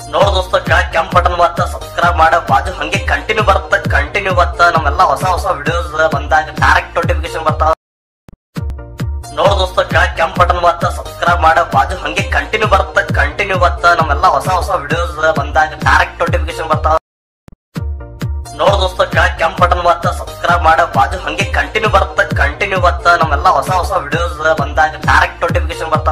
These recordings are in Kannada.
ನೋಡ್ ದೋಸ್ತ ಕೆಳಗ್ ಕೆಂಪ್ ಬಟನ್ ಬತ್ತ ಸಬ್ಸ್ಕ್ರೈಬ್ ಮಾಡ ಬಾಜು ಹಂಗೆ ಕಂಟಿನ್ಯೂ ಬರುತ್ತ ಕಂಟಿನ್ಯೂ ಬತ್ತ ನಮ್ಮೆಲ್ಲ ಹೊಸ ಹೊಸ ವಿಡಿಯೋಸ್ ಬಂದಾಗ ಡೈರೆಕ್ಟ್ ನೋಟಿಫಿಕೇಶನ್ ಬರ್ತಾವ ನೋಡ್ ದೋಸ್ತ ಕೆಳಗ್ ಕೆಂಪ್ ಬಟನ್ ಬತ್ತ ಸಬ್ಸ್ಕ್ರೈಬ್ ಮಾಡ ಬಾಜು ಹಂಗೆ ಕಂಟಿನ್ಯೂ ಬರುತ್ತ ಕಂಟಿನ್ಯೂ ಬತ್ತ ನಮ್ಮೆಲ್ಲ ಹೊಸ ಹೊಸ ವಿಡಿಯೋಸ್ ಬಂದಾಗ ಡೈರೆಕ್ಟ್ ನೋಟಿಫಿಕೇಶನ್ ಬರ್ತಾವ ನೋಡ್ ದೋಸ್ತ ಕೆಳಗ್ ಕೆಂಪ್ ಬಟನ್ ಬತ್ತ ಸಬ್ಸ್ಕ್ರೈಬ್ ಮಾಡ ಬಾಜು ಹಂಗೆ ಕಂಟಿನ್ಯೂ ಬರುತ್ತ ಕಂಟಿನ್ಯೂ ಬತ್ತ ನಮ್ಮೆಲ್ಲ ಹೊಸ ಹೊಸ ವಿಡಿಯೋಸ್ ಬಂದಾಗ ಡೈರೆಕ್ಟ್ ನೋಟಿಫಿಕೇಶನ್ ಬರ್ತಾವ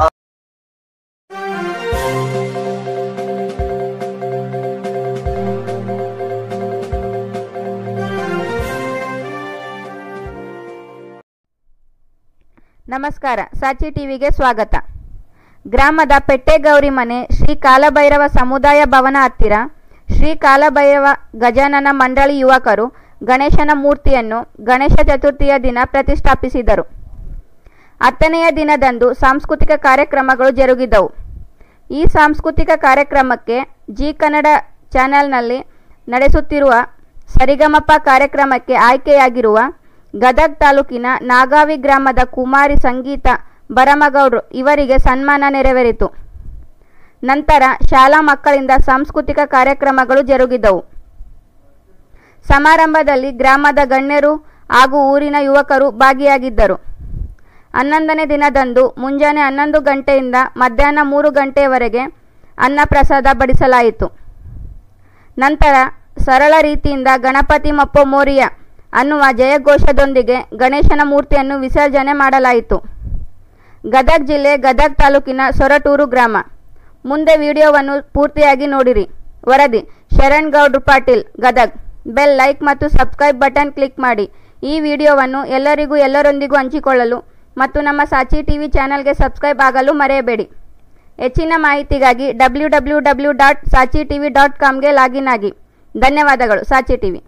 ನಮಸ್ಕಾರ ಸಾಚಿ ಟಿವಿಗೆ ಸ್ವಾಗತ ಗ್ರಾಮದ ಪೆಟ್ಟೆಗೌರಿ ಮನೆ ಶ್ರೀ ಕಾಲಭೈರವ ಸಮುದಾಯ ಭವನ ಹತ್ತಿರ ಶ್ರೀ ಕಾಲಭೈರವ ಗಜಾನನ ಮಂಡಳಿ ಯುವಕರು ಗಣೇಶನ ಮೂರ್ತಿಯನ್ನು ಗಣೇಶ ಚತುರ್ಥಿಯ ದಿನ ಪ್ರತಿಷ್ಠಾಪಿಸಿದರು ಹತ್ತನೆಯ ದಿನದಂದು ಸಾಂಸ್ಕೃತಿಕ ಕಾರ್ಯಕ್ರಮಗಳು ಜರುಗಿದವು ಈ ಸಾಂಸ್ಕೃತಿಕ ಕಾರ್ಯಕ್ರಮಕ್ಕೆ ಜಿ ಕನ್ನಡ ಚಾನೆಲ್ನಲ್ಲಿ ನಡೆಸುತ್ತಿರುವ ಸರಿಗಮಪ ಕಾರ್ಯಕ್ರಮಕ್ಕೆ ಆಯ್ಕೆಯಾಗಿರುವ ಗದಗ್ ತಾಲೂಕಿನ ನಾಗಾವಿ ಗ್ರಾಮದ ಕುಮಾರಿ ಸಂಗೀತ ಬರಮಗೌಡ್ರು ಇವರಿಗೆ ಸನ್ಮಾನ ನೆರವೇರಿತು ನಂತರ ಶಾಲಾ ಮಕ್ಕಳಿಂದ ಸಾಂಸ್ಕೃತಿಕ ಕಾರ್ಯಕ್ರಮಗಳು ಜರುಗಿದವು ಸಮಾರಂಭದಲ್ಲಿ ಗ್ರಾಮದ ಗಣ್ಯರು ಹಾಗೂ ಊರಿನ ಯುವಕರು ಭಾಗಿಯಾಗಿದ್ದರು ಹನ್ನೊಂದನೇ ದಿನದಂದು ಮುಂಜಾನೆ ಹನ್ನೊಂದು ಗಂಟೆಯಿಂದ ಮಧ್ಯಾಹ್ನ ಮೂರು ಗಂಟೆಯವರೆಗೆ ಅನ್ನ ಪ್ರಸಾದ ಬಡಿಸಲಾಯಿತು ನಂತರ ಸರಳ ರೀತಿಯಿಂದ ಗಣಪತಿ ಮಪ್ಪೋ ಮೋರಿಯ ಅನ್ನುವ ಜಯಘೋಷದೊಂದಿಗೆ ಗಣೇಶನ ಮೂರ್ತಿಯನ್ನು ವಿಸರ್ಜನೆ ಮಾಡಲಾಯಿತು ಗದಗ್ ಜಿಲ್ಲೆ ಗದಗ್ ತಾಲೂಕಿನ ಸೊರಟೂರು ಗ್ರಾಮ ಮುಂದೆ ವಿಡಿಯೋವನ್ನು ಪೂರ್ತಿಯಾಗಿ ನೋಡಿರಿ ವರದಿ ಶರಣ್ ಗೌಡ್ರು ಪಾಟೀಲ್ ಗದಗ್ ಬೆಲ್ ಲೈಕ್ ಮತ್ತು ಸಬ್ಸ್ಕ್ರೈಬ್ ಬಟನ್ ಕ್ಲಿಕ್ ಮಾಡಿ ಈ ವಿಡಿಯೋವನ್ನು ಎಲ್ಲರಿಗೂ ಎಲ್ಲರೊಂದಿಗೂ ಹಂಚಿಕೊಳ್ಳಲು ಮತ್ತು ನಮ್ಮ ಸಾಚಿ ಟಿವಿ ಚಾನಲ್ಗೆ ಸಬ್ಸ್ಕ್ರೈಬ್ ಆಗಲು ಮರೆಯಬೇಡಿ ಹೆಚ್ಚಿನ ಮಾಹಿತಿಗಾಗಿ W W W dot Saachi TV dot ಕಾಮ್ಗೆ ಲಾಗಿನ್ ಆಗಿ ಧನ್ಯವಾದಗಳು ಸಾಚಿ ಟಿವಿ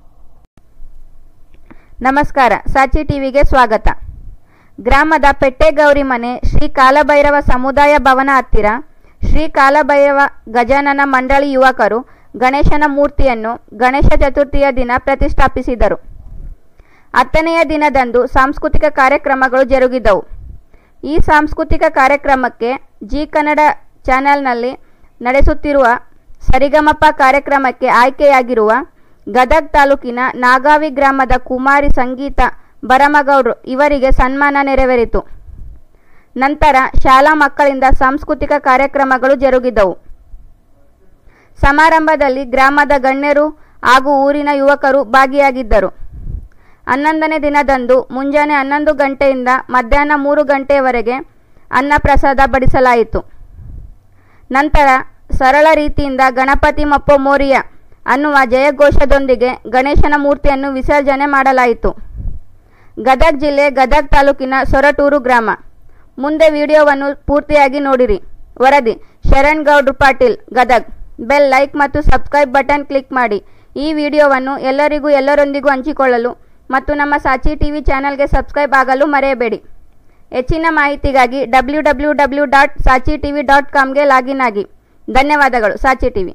ನಮಸ್ಕಾರ ಸಾಚಿ ಟಿವಿಗೆ ಸ್ವಾಗತ ಗ್ರಾಮದ ಪೆಟ್ಟೆಗೌರಿ ಮನೆ ಶ್ರೀ ಕಾಲಭೈರವ ಸಮುದಾಯ ಭವನ ಹತ್ತಿರ ಶ್ರೀ ಕಾಲಭೈರವ ಗಜಾನನ ಮಂಡಳಿ ಯುವಕರು ಗಣೇಶನ ಮೂರ್ತಿಯನ್ನು ಗಣೇಶ ಚತುರ್ಥಿಯ ದಿನ ಪ್ರತಿಷ್ಠಾಪಿಸಿದರು ಹತ್ತನೆಯ ದಿನದಂದು ಸಾಂಸ್ಕೃತಿಕ ಕಾರ್ಯಕ್ರಮಗಳು ಜರುಗಿದವು ಈ ಸಾಂಸ್ಕೃತಿಕ ಕಾರ್ಯಕ್ರಮಕ್ಕೆ ಜಿ ಕನ್ನಡ ಚಾನೆಲ್ನಲ್ಲಿ ನಡೆಸುತ್ತಿರುವ ಸರಿಗಮಪ ಕಾರ್ಯಕ್ರಮಕ್ಕೆ ಆಯ್ಕೆಯಾಗಿರುವ ಗದಗ್ ತಾಲೂಕಿನ ನಾಗಾವಿ ಗ್ರಾಮದ ಕುಮಾರಿ ಸಂಗೀತ ಬರಮಗೌಡ್ರು ಇವರಿಗೆ ಸನ್ಮಾನ ನೆರವೇರಿತು ನಂತರ ಶಾಲಾ ಮಕ್ಕಳಿಂದ ಸಾಂಸ್ಕೃತಿಕ ಕಾರ್ಯಕ್ರಮಗಳು ಜರುಗಿದವು ಸಮಾರಂಭದಲ್ಲಿ ಗ್ರಾಮದ ಗಣ್ಯರು ಹಾಗೂ ಊರಿನ ಯುವಕರು ಭಾಗಿಯಾಗಿದ್ದರು ಹನ್ನೊಂದನೇ ದಿನದಂದು ಮುಂಜಾನೆ ಹನ್ನೊಂದು ಗಂಟೆಯಿಂದ ಮಧ್ಯಾಹ್ನ ಮೂರು ಗಂಟೆಯವರೆಗೆ ಅನ್ನ ಪ್ರಸಾದ ಬಡಿಸಲಾಯಿತು ನಂತರ ಸರಳ ರೀತಿಯಿಂದ ಗಣಪತಿ ಮಪ್ಪೋ ಮೋರಿಯ ಅನ್ನುವ ಜಯಘೋಷದೊಂದಿಗೆ ಗಣೇಶನ ಮೂರ್ತಿಯನ್ನು ವಿಸರ್ಜನೆ ಮಾಡಲಾಯಿತು ಗದಗ್ ಜಿಲ್ಲೆ ಗದಗ್ ತಾಲೂಕಿನ ಸೊರಟೂರು ಗ್ರಾಮ ಮುಂದೆ ವಿಡಿಯೋವನ್ನು ಪೂರ್ತಿಯಾಗಿ ನೋಡಿರಿ ವರದಿ ಶರಣ್ ಗೌಡ್ರು ಪಾಟೀಲ್ ಗದಗ್ ಬೆಲ್ ಲೈಕ್ ಮತ್ತು ಸಬ್ಸ್ಕ್ರೈಬ್ ಬಟನ್ ಕ್ಲಿಕ್ ಮಾಡಿ ಈ ವಿಡಿಯೋವನ್ನು ಎಲ್ಲರಿಗೂ ಎಲ್ಲರೊಂದಿಗೂ ಹಂಚಿಕೊಳ್ಳಲು ಮತ್ತು ನಮ್ಮ ಸಾಚಿ ಟಿವಿ ಚಾನಲ್ಗೆ ಸಬ್ಸ್ಕ್ರೈಬ್ ಆಗಲು ಮರೆಯಬೇಡಿ ಹೆಚ್ಚಿನ ಮಾಹಿತಿಗಾಗಿ W W W dot Saachi TV dot ಕಾಮ್ಗೆ ಲಾಗಿನ್ ಆಗಿ ಧನ್ಯವಾದಗಳು ಸಾಚಿ ಟಿವಿ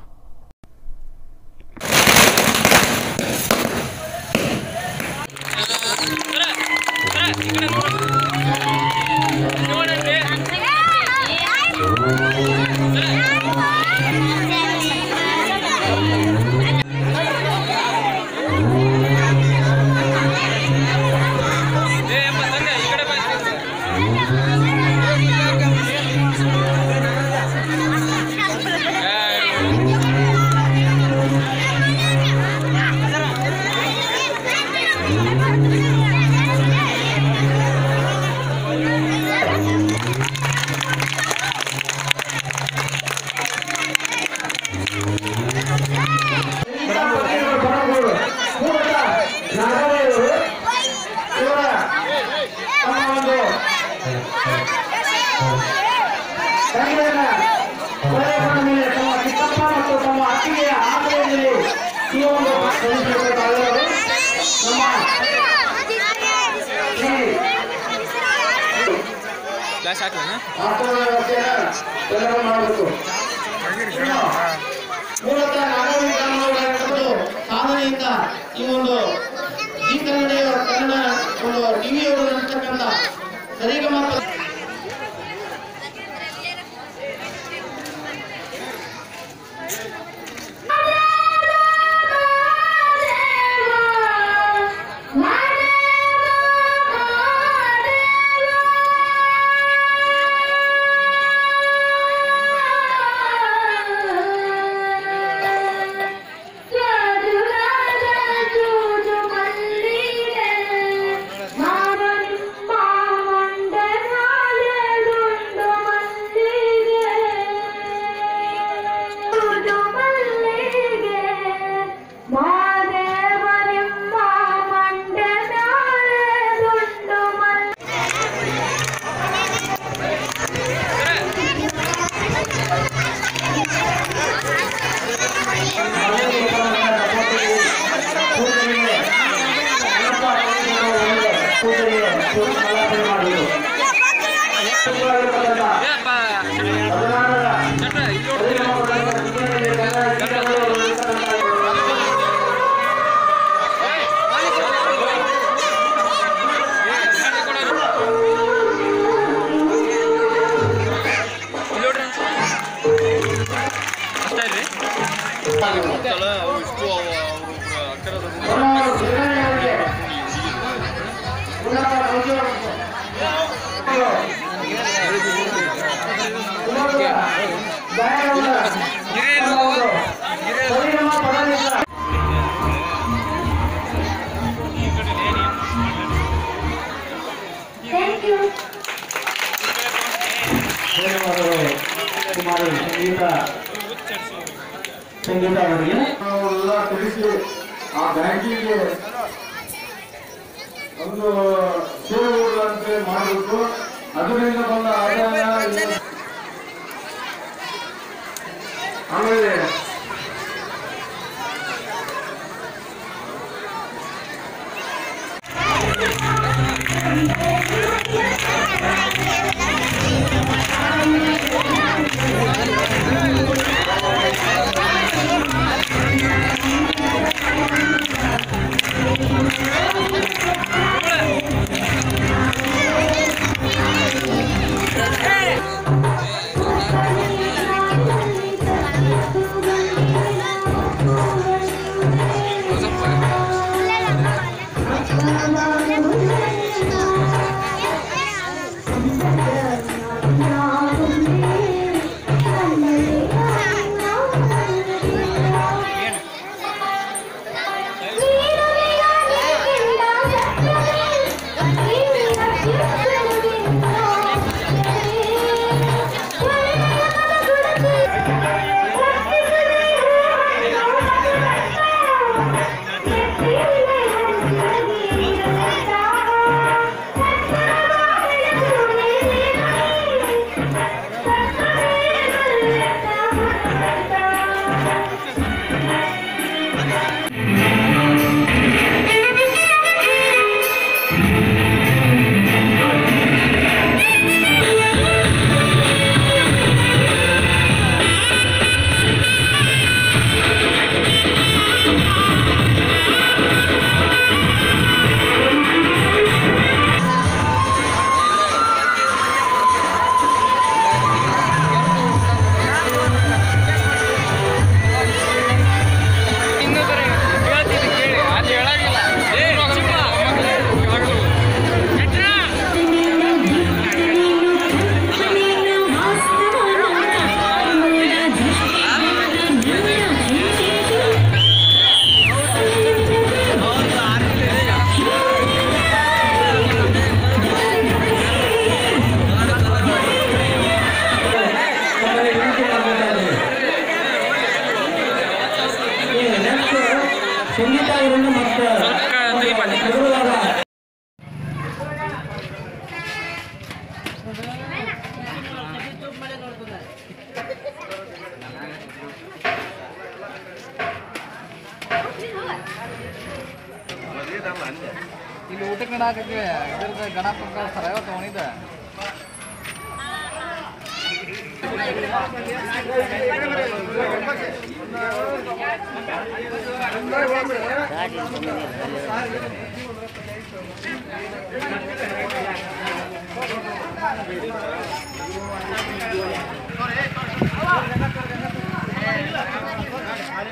ತಂದೆಯನ್ನ ಕೊಲೆಗೊಂಡ ಮೇಲೆ ತಮ್ಮ ಚಿಕ್ಕಪ್ಪ ಮತ್ತು ತಮ್ಮ ಅತ್ತಿಗೆಯ ಆಶ್ರಯದಲ್ಲಿ ಈ ಒಂದು ಸಲ್ಲಿಸಿರುವ ತಾಯಿಯವರು ನಮ್ಮ ಈ ಆಶ್ರಯದ ವತಿಯಿಂದ ಎಲ್ಲರೂ ಮಾಡಬೇಕು ಇನ್ನು ಮೂಲತಃ ನಾಗರಿಕ ಗ್ರಾಮಗಳ ಒಂದು ಸಾಧನೆಯಿಂದ ಈ ಒಂದು ಜಿ ಕನ್ನಡ ಕನ್ನಡ ಒಂದು ಟಿವಿಯವರು ನಡೆಸ್ತಕ್ಕಂಥ ಸರಿಗಮ ಮಾದೇವರೆಮ್ಮ ಮಂಡೆ ನಾಳೆ ದುಂಡು ಮಲ್ಲ ಥ್ಯಾಂಕ್ ಯು ಕುಮಾರಿ ಸಂಗೀತ ಸಂಗೀತ ಅವರಿಗೆ ನಾವೆಲ್ಲ ತಿಳಿಸಿ ಆ ಬ್ಯಾಂಕಿಗೆ ಒಂದು ಸೇವೆಗಳಂತೆ ಮಾಡಬೇಕು ಅದರಿಂದ ಬಂದ ಆದಾಯ ಇಲ್ಲಿ- ಆಮೇಲೆ ಸಂಗೀತ ಇವರನ್ನು ಮತ್ತೆ ಎದುರುವಾಗ ಇಲ್ಲಿ ಊಟಕ್ಕೆ ನಡಾಕಕ್ಕೆ ಇದ್ರದ್ದು ಗಣಪನ ಕಳಿಸ್ತಾರ ಇವತ್ತು ಅವನಿದ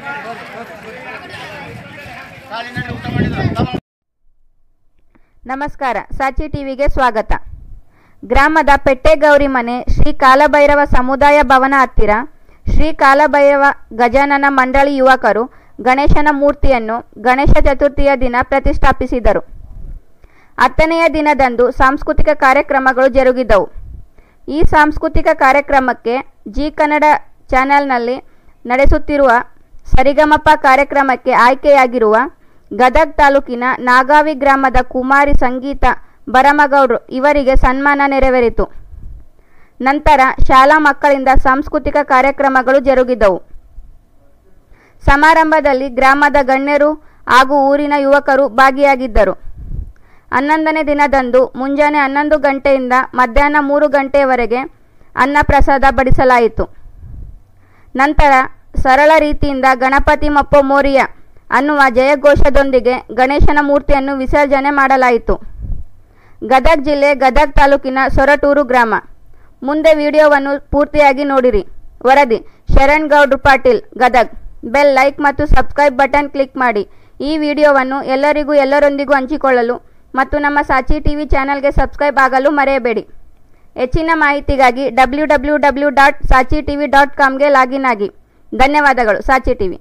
ನಮಸ್ಕಾರ ಸಾಚಿ ಟಿವಿಗೆ ಸ್ವಾಗತ ಗ್ರಾಮದ ಪೆಟ್ಟೆಗೌರಿ ಮನೆ ಶ್ರೀ ಕಾಲಭೈರವ ಸಮುದಾಯ ಭವನ ಹತ್ತಿರ ಶ್ರೀ ಕಾಲಭೈರವ ಗಜಾನನ ಮಂಡಳಿ ಯುವಕರು ಗಣೇಶನ ಮೂರ್ತಿಯನ್ನು ಗಣೇಶ ಚತುರ್ಥಿಯ ದಿನ ಪ್ರತಿಷ್ಠಾಪಿಸಿದರು ಹತ್ತನೆಯ ದಿನದಂದು ಸಾಂಸ್ಕೃತಿಕ ಕಾರ್ಯಕ್ರಮಗಳು ಜರುಗಿದವು ಈ ಸಾಂಸ್ಕೃತಿಕ ಕಾರ್ಯಕ್ರಮಕ್ಕೆ ಜಿ ಕನ್ನಡ ಚಾನೆಲ್ನಲ್ಲಿ ನಡೆಸುತ್ತಿರುವ ಸರಿಗಮಪ ಕಾರ್ಯಕ್ರಮಕ್ಕೆ ಆಯ್ಕೆಯಾಗಿರುವ ಗದಗ್ ತಾಲೂಕಿನ ನಾಗಾವಿ ಗ್ರಾಮದ ಕುಮಾರಿ ಸಂಗೀತ ಬರಮಗೌಡ್ರು ಇವರಿಗೆ ಸನ್ಮಾನ ನೆರವೇರಿತು ನಂತರ ಶಾಲಾ ಮಕ್ಕಳಿಂದ ಸಾಂಸ್ಕೃತಿಕ ಕಾರ್ಯಕ್ರಮಗಳು ಜರುಗಿದವು ಸಮಾರಂಭದಲ್ಲಿ ಗ್ರಾಮದ ಗಣ್ಯರು ಹಾಗೂ ಊರಿನ ಯುವಕರು ಭಾಗಿಯಾಗಿದ್ದರು ಹನ್ನೊಂದನೇ ದಿನದಂದು ಮುಂಜಾನೆ ಹನ್ನೊಂದು ಗಂಟೆಯಿಂದ ಮಧ್ಯಾಹ್ನ ಮೂರು ಗಂಟೆಯವರೆಗೆ ಅನ್ನ ಪ್ರಸಾದ ಬಡಿಸಲಾಯಿತು ನಂತರ ಸರಳ ರೀತಿಯಿಂದ ಗಣಪತಿ ಮಪ್ಪ ಮೋರಿಯ ಅನ್ನುವ ಜಯಘೋಷದೊಂದಿಗೆ ಗಣೇಶನ ಮೂರ್ತಿಯನ್ನು ವಿಸರ್ಜನೆ ಮಾಡಲಾಯಿತು ಗದಗ್ ಜಿಲ್ಲೆ ಗದಗ್ ತಾಲೂಕಿನ ಸೊರಟೂರು ಗ್ರಾಮ ಮುಂದೆ ವಿಡಿಯೋವನ್ನು ಪೂರ್ತಿಯಾಗಿ ನೋಡಿರಿ ವರದಿ ಶರಣ್ ಗೌಡ್ರು ಪಾಟೀಲ್ ಗದಗ್ ಬೆಲ್ ಲೈಕ್ ಮತ್ತು ಸಬ್ಸ್ಕ್ರೈಬ್ ಬಟನ್ ಕ್ಲಿಕ್ ಮಾಡಿ ಈ ವಿಡಿಯೋವನ್ನು ಎಲ್ಲರಿಗೂ ಎಲ್ಲರೊಂದಿಗೂ ಹಂಚಿಕೊಳ್ಳಲು ಮತ್ತು ನಮ್ಮ ಸಾಚಿ ಟಿವಿ ಚಾನೆಲ್ಗೆ ಸಬ್ಸ್ಕ್ರೈಬ್ ಆಗಲು ಮರೆಯಬೇಡಿ ಹೆಚ್ಚಿನ ಮಾಹಿತಿಗಾಗಿ W W W dot Saachi TV dot ಕಾಮ್ಗೆ ಲಾಗಿನ್ ಆಗಿ ಧನ್ಯವಾದಗಳು ಸಾಚಿ ಟಿವಿ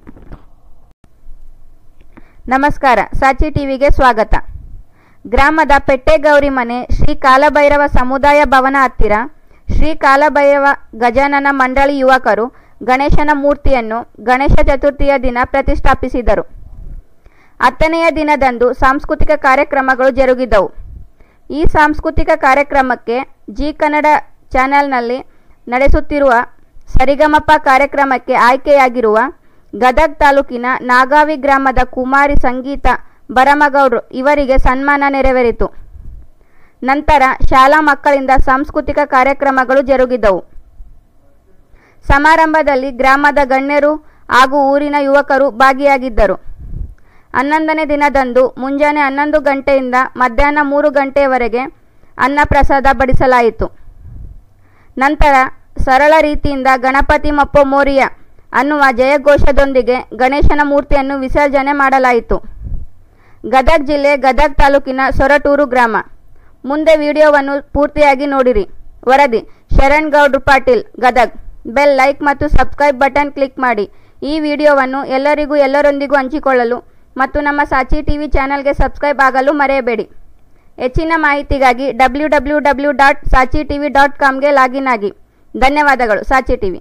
ನಮಸ್ಕಾರ ಸಾಚಿ ಟಿವಿಗೆ ಸ್ವಾಗತ ಗ್ರಾಮದ ಪೆಟ್ಟೆಗೌರಿ ಮನೆ ಶ್ರೀ ಕಾಲಭೈರವ ಸಮುದಾಯ ಭವನ ಹತ್ತಿರ ಶ್ರೀ ಕಾಲಭೈರವ ಗಜಾನನ ಮಂಡಳಿ ಯುವಕರು ಗಣೇಶನ ಮೂರ್ತಿಯನ್ನು ಗಣೇಶ ಚತುರ್ಥಿಯ ದಿನ ಪ್ರತಿಷ್ಠಾಪಿಸಿದರು ಹತ್ತನೆಯ ದಿನದಂದು ಸಾಂಸ್ಕೃತಿಕ ಕಾರ್ಯಕ್ರಮಗಳು ಜರುಗಿದವು ಈ ಸಾಂಸ್ಕೃತಿಕ ಕಾರ್ಯಕ್ರಮಕ್ಕೆ ಜಿ ಕನ್ನಡ ಚಾನೆಲ್ನಲ್ಲಿ ನಡೆಸುತ್ತಿರುವ ಸರಿಗಮಪ ಕಾರ್ಯಕ್ರಮಕ್ಕೆ ಆಯ್ಕೆಯಾಗಿರುವ ಗದಗ್ ತಾಲೂಕಿನ ನಾಗಾವಿ ಗ್ರಾಮದ ಕುಮಾರಿ ಸಂಗೀತ ಬರಮಗೌಡ್ರು ಇವರಿಗೆ ಸನ್ಮಾನ ನೆರವೇರಿತು ನಂತರ ಶಾಲಾ ಮಕ್ಕಳಿಂದ ಸಾಂಸ್ಕೃತಿಕ ಕಾರ್ಯಕ್ರಮಗಳು ಜರುಗಿದವು ಸಮಾರಂಭದಲ್ಲಿ ಗ್ರಾಮದ ಗಣ್ಯರು ಹಾಗೂ ಊರಿನ ಯುವಕರು ಭಾಗಿಯಾಗಿದ್ದರು ಹನ್ನೊಂದನೇ ದಿನದಂದು ಮುಂಜಾನೆ ಹನ್ನೊಂದು ಗಂಟೆಯಿಂದ ಮಧ್ಯಾಹ್ನ ಮೂರು ಗಂಟೆಯವರೆಗೆ ಅನ್ನ ಪ್ರಸಾದ ಬಡಿಸಲಾಯಿತು ನಂತರ ಸರಳ ರೀತಿಯಿಂದ ಗಣಪತಿ ಮಪ್ಪ ಮೋರಿಯ ಅನ್ನುವ ಜಯಘೋಷದೊಂದಿಗೆ ಗಣೇಶನ ಮೂರ್ತಿಯನ್ನು ವಿಸರ್ಜನೆ ಮಾಡಲಾಯಿತು ಗದಗ್ ಜಿಲ್ಲೆ ಗದಗ್ ತಾಲೂಕಿನ ಸೊರಟೂರು ಗ್ರಾಮ ಮುಂದೆ ವಿಡಿಯೋವನ್ನು ಪೂರ್ತಿಯಾಗಿ ನೋಡಿರಿ ವರದಿ ಶರಣ್ ಗೌಡ್ರು ಪಾಟೀಲ್ ಗದಗ್ ಬೆಲ್ ಲೈಕ್ ಮತ್ತು ಸಬ್ಸ್ಕ್ರೈಬ್ ಬಟನ್ ಕ್ಲಿಕ್ ಮಾಡಿ ಈ ವಿಡಿಯೋವನ್ನು ಎಲ್ಲರಿಗೂ ಎಲ್ಲರೊಂದಿಗೂ ಹಂಚಿಕೊಳ್ಳಲು ಮತ್ತು ನಮ್ಮ ಸಾಚಿ ಟಿವಿ ಚಾನೆಲ್ಗೆ ಸಬ್ಸ್ಕ್ರೈಬ್ ಆಗಲು ಮರೆಯಬೇಡಿ ಹೆಚ್ಚಿನ ಮಾಹಿತಿಗಾಗಿ W W W dot Saachi TV dot ಕಾಮ್ಗೆ ಲಾಗಿನ್ ಆಗಿ ಧನ್ಯವಾದಗಳು ಸಾಚಿ ಟಿವಿ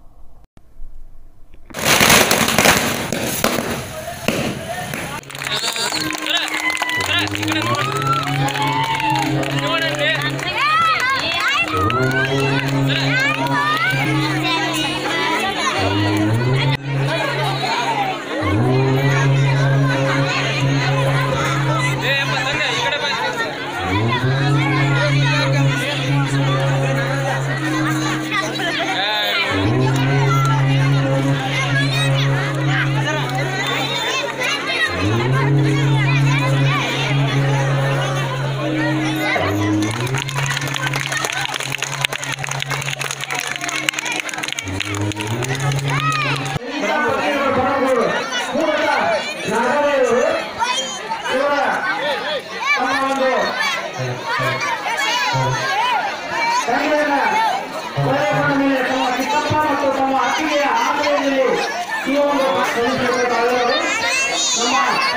ತಂದೆಯನ್ನ ಕೊಲೆಗೊಂಡ ಮೇಲೆ ತಮ್ಮ ಚಿಕ್ಕಪ್ಪ ಮತ್ತು ತಮ್ಮ ಅತ್ತಿಗೆಯ ಆಶ್ರಯದಲ್ಲಿ ಈ ಒಂದು ಸಲ್ಲಿಸಬೇಕಾದವರು ನಮ್ಮ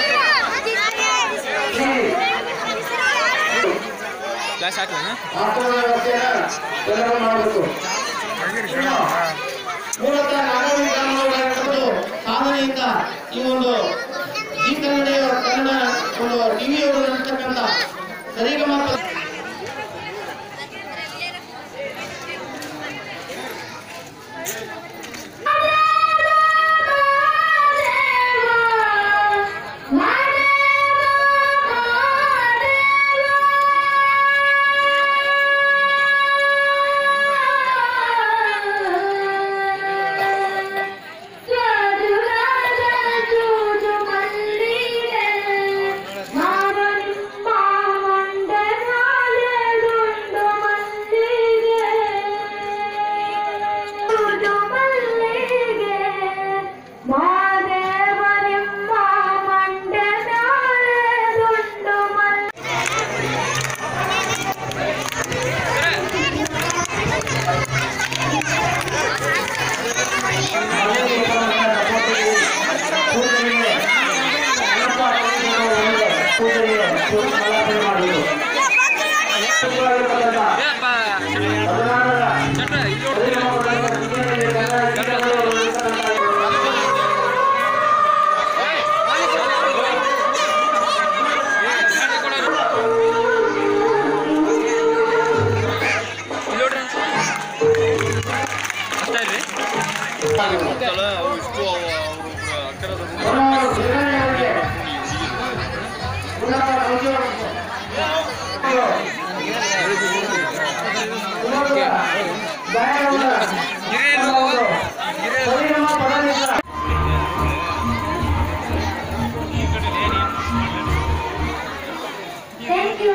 ಆಟೋದ ವ್ಯವಸ್ಥೆಯನ್ನ ಎಲ್ಲರೂ ಮಾಡಬೇಕು ಇನ್ನು ಮೂಲತಃ ನಾಗರಿಕ ಕಾನೂನುಗಳು ಸಾಧನೆಯಿಂದ ಈ ಒಂದು ಜಿ ಕನ್ನಡ ಕನ್ನಡ ಒಂದು ಟಿವಿಯವರು ನಡೆಸ್ತಕ್ಕಂಥ ಸರಿಗಮ ಮಾಮ ಮಾಲಾರ್ಪಣೆ ಮಾಡುವುದು ಸುಂದರವಾಗಿರತಕ್ಕಂಥ ಹದಿನಾರರ ಹದಿನೇಳು ವರ್ಷದ ಜೀವನದಲ್ಲಿ ಕನ್ನಡ ಚಿತ್ರಗಳು ಉಳಿಸತಕ್ಕಂಥ ಹೊನ್ನಾವರ ಶ್ರೀರಂಗನಿಗೆ ಉನ್ನತ ಉದ್ಯೋಗ ಇನ್ನೊಂದು ಗಾಯನವನ್ನು ಒಂದು ಪರಿಣಾಮ ಪಡೆದಿಲ್ಲ. Thank you.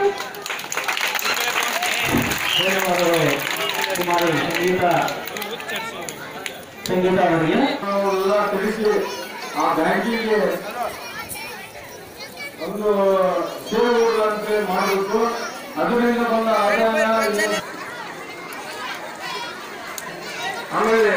ಧನ್ಯವಾದಗಳು ಕುಮಾರಿ ಸಂಗೀತ ಸಂಗೀತ ಅವರಿಗೆ ನಾವೆಲ್ಲ ತಿಳಿಸಿ ಆ ಬ್ಯಾಂಕಿಗೆ ಒಂದು ಸೇವೆ ಕೊಡುವಂತೆ ಮಾಡಬೇಕು ಅದರಿಂದ ಬಂದ ಆದಾಯ ಇದು- ಆಮೇಲೆ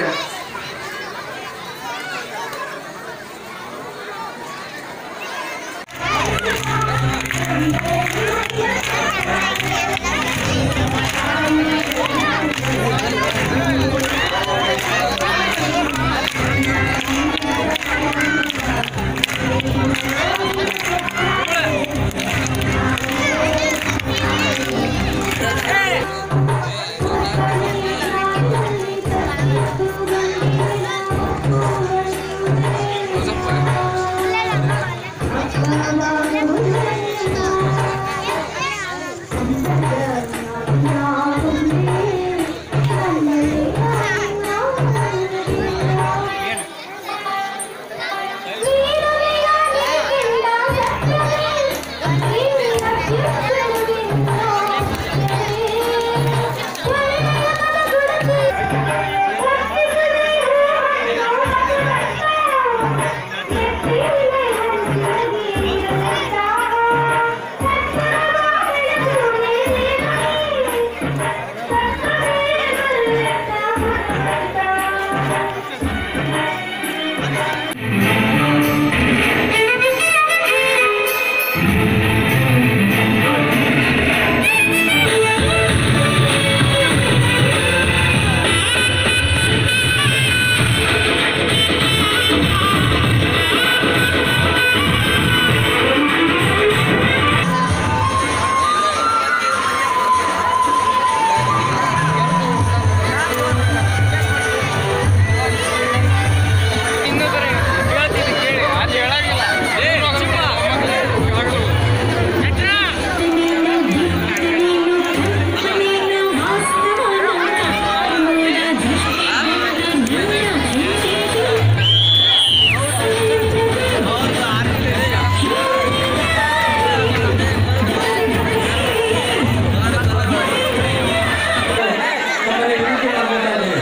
ತಮ್ಮಲ್ಲಿ ವಿನಂತಿ ಮಾಡ್ಕೊತಾ ಇದ್ದೀನಿ.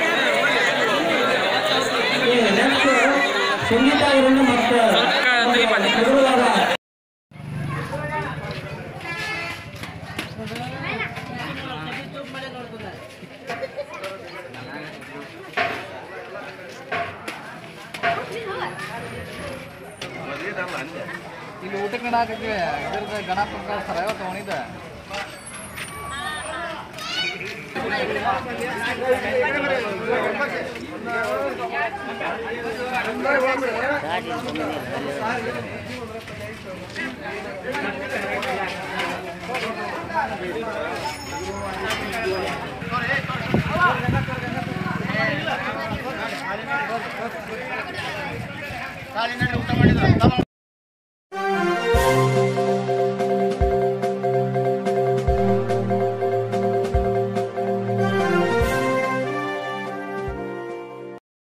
ಈ next ಸಂಗೀತ ಅವರನ್ನು ಮತ್ತೆ ಎದುರುವಾಗ ಇಲ್ಲಿ ಊಟಕ್ಕೆ ನಡಾಕಕ್ಕೆ ಇದ್ರದ್ದು ಗಣಪನ ಕಳಿಸ್ತಾರೆ ಇವತ್ತು ಅವನಿದ